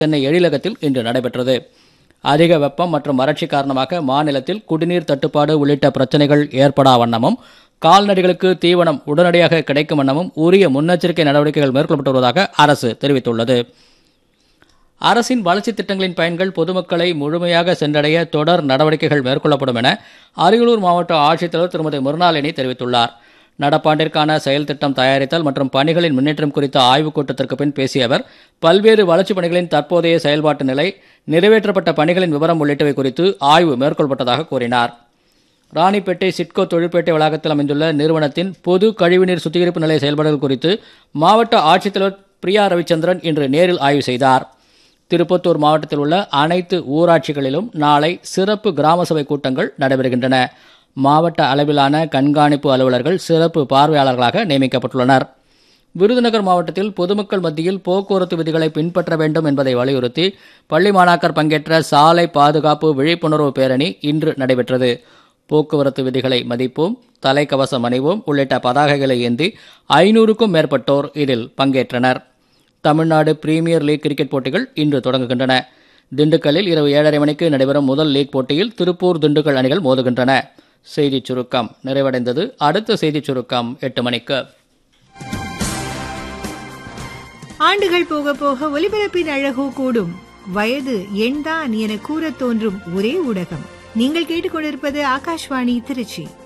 சென்னை எழிலகத்தில் இன்று நடைபெற்றது அதிக வெப்பம் மற்றும் வறட்சி காரணமாக மாநிலத்தில் குடிநீர் தட்டுப்பாடு உள்ளிட்ட பிரச்சனைகள் ஏற்படா வண்ணமும் கால்நடைகளுக்கு தீவனம் உடனடியாக கிடைக்கும் வண்ணமும் உரிய முன்னெச்சரிக்கை நடவடிக்கைகள் மேற்கொள்ளப்பட்டு வருவதாக அரசு தெரிவித்துள்ளது அரசின் வளர்ச்சித் திட்டங்களின் பயன்கள் பொதுமக்களை முழுமையாக சென்றடைய தொடர் நடவடிக்கைகள் மேற்கொள்ளப்படும் என அரியலூர் மாவட்ட ஆட்சித்தலைவர் திருமதி முருணாலினி தெரிவித்துள்ளார் நடப்பாண்டிற்கான செயல் திட்டம் தயாரித்தல் மற்றும் பணிகளின் முன்னேற்றம் குறித்த ஆய்வுக் கூட்டத்திற்கு பின் பேசிய அவர் பல்வேறு வளர்ச்சிப் பணிகளின் தற்போதைய செயல்பாட்டு நிலை நிறைவேற்றப்பட்ட பணிகளின் விவரம் உள்ளிட்டவை குறித்து ஆய்வு மேற்கொள்ளப்பட்டதாக கூறினார் ராணிப்பேட்டை சிட்கோ தொழிற்பேட்டை வளாகத்தில் அமைந்துள்ள நிறுவனத்தின் பொது கழிவுநீர் சுத்திகரிப்பு நிலைய செயல்பாடுகள் குறித்து மாவட்ட ஆட்சித்தலைவர் பிரியா ரவிச்சந்திரன் இன்று நேரில் ஆய்வு செய்தார் திருப்பத்தூர் மாவட்டத்தில் உள்ள அனைத்து ஊராட்சிகளிலும் நாளை சிறப்பு கிராம சபை கூட்டங்கள் நடைபெறுகின்றன மாவட்ட அளவிலான கண்காணிப்பு அலுவலர்கள் சிறப்பு பார்வையாளர்களாக நியமிக்கப்பட்டுள்ளனர் விருதுநகர் மாவட்டத்தில் பொதுமக்கள் மத்தியில் போக்குவரத்து விதிகளை பின்பற்ற வேண்டும் என்பதை வலியுறுத்தி பள்ளி மாணாக்கர் பங்கேற்ற சாலை பாதுகாப்பு விழிப்புணர்வு பேரணி இன்று நடைபெற்றது போக்குவரத்து விதிகளை மதிப்போம் தலைக்கவசம் அணிவோம் உள்ளிட்ட பதாகைகளை ஏந்தி ஐநூறுக்கும் மேற்பட்டோர் இதில் பங்கேற்றனர் தமிழ்நாடு பிரீமியர் லீக் கிரிக்கெட் போட்டிகள் இன்று தொடங்குகின்றன திண்டுக்கல்லில் இரவு ஏழரை மணிக்கு நடைபெறும் முதல் லீக் போட்டியில் திருப்பூர் திண்டுக்கல் அணிகள் மோதுகின்றன செய்திச் சுருக்கம் நிறைவடைந்தது அடுத்த செய்திச் சுருக்கம் எட்டு மணிக்கு ஆண்டுகள் போக போக ஒலிபரப்பின் அழகோ கூடும் வயது எண்தான் என கூறத் தோன்றும் ஒரே ஊடகம் நீங்கள் கேட்டுக்கொண்டிருப்பது ஆகாஷ்வாணி திருச்சி